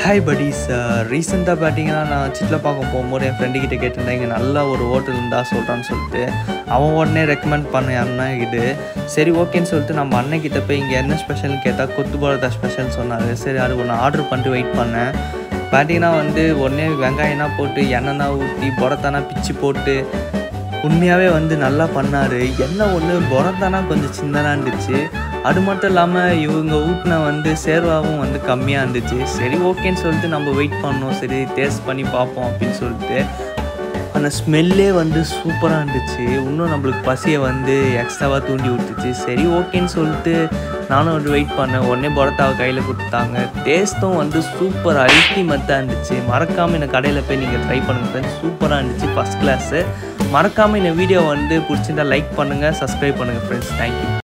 hi buddies ரீசெண்டாக பார்த்தீங்கன்னா நான் சிட்லப்பாக்கம் போகும்போது என் ஃப்ரெண்டு கிட்ட கேட்டிருந்தேன் இங்கே நல்ல ஒரு ஹோட்டல் இருந்தால் சொல்கிறான்னு சொல்லிட்டு அவன் உடனே ரெக்கமெண்ட் பண்ண அண்ணன் இது சரி ஓகேன்னு சொல்லிட்டு நம்ம அண்ணன் கிட்ட போய் இங்கே என்ன ஸ்பெஷல்னு கேட்டால் கொத்து பரோட்டா ஸ்பெஷல்னு சொன்னார் சரி அது ஒன்று ஆர்டர் பண்ணிட்டு வெயிட் பண்ணேன் பார்த்தீங்கன்னா வந்து உடனே வெங்காயம்னா போட்டு எண்ணெய்னா ஊற்றி புறத்தானா பிச்சு போட்டு உண்மையாகவே வந்து நல்லா பண்ணார் என்ன ஒன்று புறத்தானா கொஞ்சம் சின்னதாக இருந்துச்சு அது மட்டும் இல்லாமல் இவங்க ஊட்டின வந்து சேர்வாவும் வந்து கம்மியாக இருந்துச்சு சரி ஓகேன்னு சொல்லிட்டு நம்ம வெயிட் பண்ணோம் சரி டேஸ்ட் பண்ணி பார்ப்போம் அப்படின்னு சொல்லிட்டு அந்த ஸ்மெல்லே வந்து சூப்பராக இருந்துச்சு இன்னும் நம்மளுக்கு பசியை வந்து எக்ஸ்ட்ராவாக தூண்டி விட்டுச்சு சரி ஓகேன்னு சொல்லிட்டு நானும் வந்து வெயிட் பண்ணேன் உடனே பரோட்டாவை கையில் கொடுத்தாங்க டேஸ்ட்டும் வந்து சூப்பர் அல்டிமேட்டாக இருந்துச்சு மறக்காமல் இந்த கடையில் போய் நீங்கள் ட்ரை பண்ணுங்கள் ஃப்ரெண்ட்ஸ் சூப்பராக இருந்துச்சு ஃபஸ்ட் கிளாஸு மறக்காமல் இந்த வீடியோ வந்து பிடிச்சிருந்தா லைக் பண்ணுங்கள் சப்ஸ்கிரைப் பண்ணுங்கள் ஃப்ரெண்ட்ஸ் தேங்க்யூ